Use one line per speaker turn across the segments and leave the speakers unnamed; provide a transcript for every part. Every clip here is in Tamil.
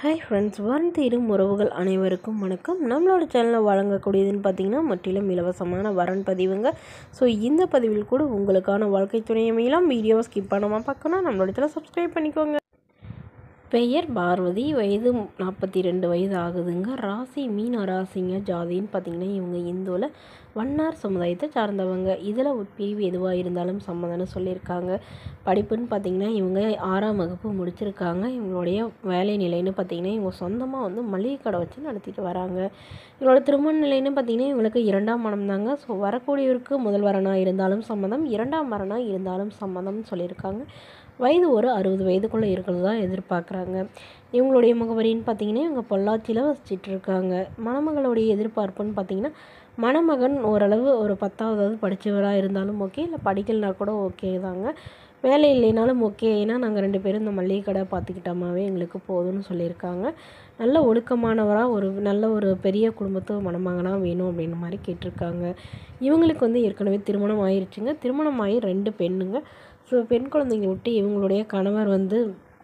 ஹாய் ஃப்ரெண்ட்ஸ் வரன் தீரும் உறவுகள் அனைவருக்கும் வணக்கம் நம்மளோட சேனலில் வழங்கக்கூடியதுன்னு பார்த்தீங்கன்னா முற்றிலும் இலவசமான வரன் பதிவுங்க ஸோ இந்த பதிவில் கூட உங்களுக்கான வாழ்க்கை துணை அமையலாம் வீடியோவை ஸ்கிப் பண்ணாமல் பார்க்கணும் நம்மளோட சேனல் சப்ஸ்கிரைப் பண்ணிக்கோங்க பெயர் பார்வதி வயது நாற்பத்தி ரெண்டு வயது ஆகுதுங்க ராசி மீன ராசிங்க ஜாதின்னு பார்த்தீங்கன்னா இவங்க இந்துவில் வண்ணார் சமுதாயத்தை சார்ந்தவங்க இதில் உட்பிரிவு எதுவாக இருந்தாலும் சம்மதம்னு சொல்லியிருக்காங்க படிப்புன்னு பார்த்தீங்கன்னா இவங்க ஆறாம் வகுப்பு முடிச்சிருக்காங்க இவங்களுடைய வேலை நிலைன்னு பார்த்தீங்கன்னா இவங்க சொந்தமாக வந்து மளிகை கடை வச்சு நடத்திட்டு வராங்க இவங்களோட திருமண நிலைன்னு பார்த்தீங்கன்னா இவங்களுக்கு இரண்டாம் மனம் தாங்க ஸோ வரக்கூடியவருக்கு முதல் வரனாக இருந்தாலும் சம்மதம் இரண்டாம் வரனாக இருந்தாலும் சம்மதம்னு சொல்லியிருக்காங்க வயது ஒரு அறுபது வயதுக்குள்ளே இருக்கிறது தான் எதிர்பார்க்குறாங்க இவங்களுடைய முகவரின்னு பார்த்தீங்கன்னா இவங்க பொள்ளாச்சியில் வசிச்சிட்டு இருக்காங்க மணமகளுடைய எதிர்பார்ப்புன்னு பார்த்தீங்கன்னா மணமகன் ஓரளவு ஒரு பத்தாவதாவது படித்தவராக இருந்தாலும் ஓகே இல்லை படிக்கலைனா கூட ஓகே தாங்க வேலை இல்லைனாலும் ஓகே ஏன்னா நாங்கள் ரெண்டு பேரும் இந்த மளிகை கடை பார்த்துக்கிட்டோமாவே எங்களுக்கு போதும்னு சொல்லியிருக்காங்க நல்ல ஒழுக்கமானவராக ஒரு நல்ல ஒரு பெரிய குடும்பத்து மணமகனாக வேணும் அப்படின்ற மாதிரி கேட்டிருக்காங்க இவங்களுக்கு வந்து ஏற்கனவே திருமணம் ஆயிருச்சுங்க திருமணம் ஆகி ரெண்டு பெண்ணுங்க ஸோ பெண் குழந்தைங்க விட்டு இவங்களுடைய கணவர் வந்து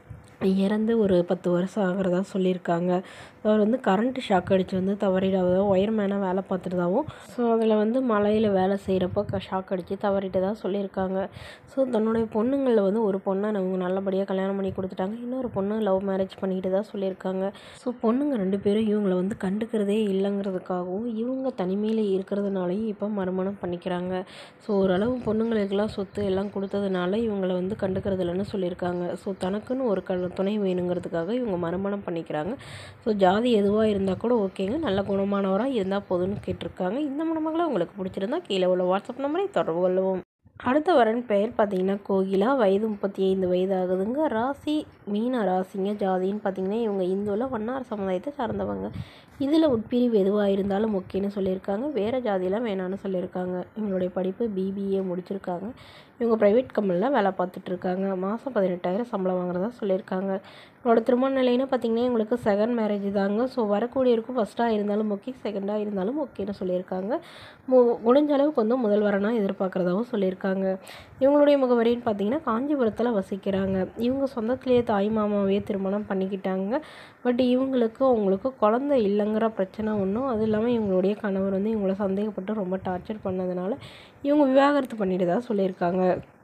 இறந்து ஒரு பத்து வருஷம் ஆகிறதா சொல்லியிருக்காங்க அவர் வந்து கரண்ட்டு ஷாக் அடித்து வந்து தவறிடாதோ ஒயர்மேனாக வேலை பார்த்துட்டதாகவும் ஸோ அதில் வந்து மலையில் வேலை செய்கிறப்போ க ஷாக் அடித்து தவறிட்டதாக சொல்லியிருக்காங்க ஸோ தன்னுடைய பொண்ணுங்களில் வந்து ஒரு பொண்ணை அவங்க நல்லபடியாக கல்யாணம் பண்ணி கொடுத்துட்டாங்க இன்னொரு பொண்ணு லவ் மேரேஜ் பண்ணிக்கிட்டு தான் சொல்லியிருக்காங்க ஸோ பொண்ணுங்க ரெண்டு பேரும் இவங்களை வந்து கண்டுக்கிறதே இல்லைங்கிறதுக்காகவும் இவங்க தனிமையில் இருக்கிறதுனாலையும் இப்போ மறுமணம் பண்ணிக்கிறாங்க ஸோ ஓரளவு பொண்ணுங்களுக்கெல்லாம் சொத்து எல்லாம் கொடுத்ததுனால இவங்களை வந்து கண்டுக்கிறது இல்லைன்னு சொல்லியிருக்காங்க ஸோ தனக்குன்னு ஒரு க துணை வேணுங்கிறதுக்காக இவங்க மறுமணம் பண்ணிக்கிறாங்க ஸோ ஜாதி எதுவாக இருந்தால் கூட ஓகேங்க நல்ல குணமானவராக இருந்தால் போதும்னு கேட்டிருக்காங்க இந்த மணமகளை உங்களுக்கு பிடிச்சிருந்தா கீழே உள்ள வாட்ஸ்அப் நம்பரை தொடர்பு கொள்ளவும் அடுத்த வரன் பெயர் பார்த்தீங்கன்னா கோகிலா வயது முப்பத்தி ஐந்து வயது ஆகுதுங்க ராசி மீன ராசிங்க ஜாதின்னு பார்த்தீங்கன்னா இவங்க இந்துவில் வண்ணார் சமுதாயத்தை சார்ந்தவங்க இதில் உட்பிரிவு எதுவாக இருந்தாலும் ஓகேன்னு சொல்லியிருக்காங்க வேறு ஜாதியெலாம் வேணான்னு சொல்லியிருக்காங்க இவங்களுடைய படிப்பு பிபிஏ முடிச்சிருக்காங்க இவங்க ப்ரைவேட் கம்பெனியில் வேலை பார்த்துட்ருக்காங்க மாதம் பதினெட்டாயிரம் சம்பளம் வாங்குறதா சொல்லியிருக்காங்க இவங்களோட திருமண நிலைன்னு பார்த்தீங்கன்னா இவங்களுக்கு செகண்ட் மேரேஜ் தாங்க ஸோ வரக்கூடியவருக்கும் ஃபஸ்ட்டாக இருந்தாலும் ஓகே செகண்டாக இருந்தாலும் ஓகேன்னு சொல்லியிருக்காங்க மு முடிஞ்ச அளவுக்கு வந்து முதல் வரனாக எதிர்பார்க்குறதாகவும் சொல்லியிருக்காங்க இவங்களுடைய முகவரின்னு பார்த்தீங்கன்னா காஞ்சிபுரத்தில் வசிக்கிறாங்க இவங்க சொந்தத்திலேயே தாய் மாமாவே திருமணம் பண்ணிக்கிட்டாங்க பட் இவங்களுக்கு அவங்களுக்கு குழந்த இல்லைங்கிற பிரச்சனை ஒன்றும் அது இல்லாமல் இவங்களுடைய கணவர் வந்து இவங்கள சந்தேகப்பட்டு ரொம்ப டார்ச்சர் பண்ணதுனால இவங்க விவாகரத்து பண்ணிட்டு தான் சொல்லியிருக்காங்க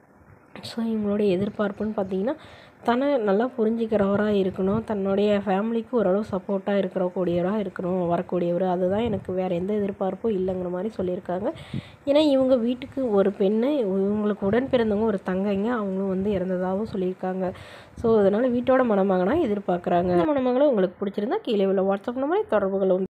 ஸோ இவங்களுடைய எதிர்பார்ப்புன்னு பார்த்தீங்கன்னா தன்னை நல்லா புரிஞ்சுக்கிறவராக இருக்கணும் தன்னுடைய ஃபேமிலிக்கு ஓரளவு சப்போர்ட்டாக இருக்கிற கூடியவராக இருக்கணும் வரக்கூடியவர் அதுதான் எனக்கு வேறு எந்த எதிர்பார்ப்பும் இல்லைங்கிற மாதிரி சொல்லியிருக்காங்க ஏன்னா இவங்க வீட்டுக்கு ஒரு பெண்ணு இவங்களுக்கு உடன் பிறந்தவங்க ஒரு தங்கைங்க அவங்களும் வந்து இறந்ததாகவும் சொல்லியிருக்காங்க ஸோ அதனால் வீட்டோட மணமகனாக எதிர்பார்க்குறாங்க இந்த மணமகளை உங்களுக்கு பிடிச்சிருந்தா கீழே உள்ள வாட்ஸ்அப் நம்பரை தொடர்பு கொள்ளவும்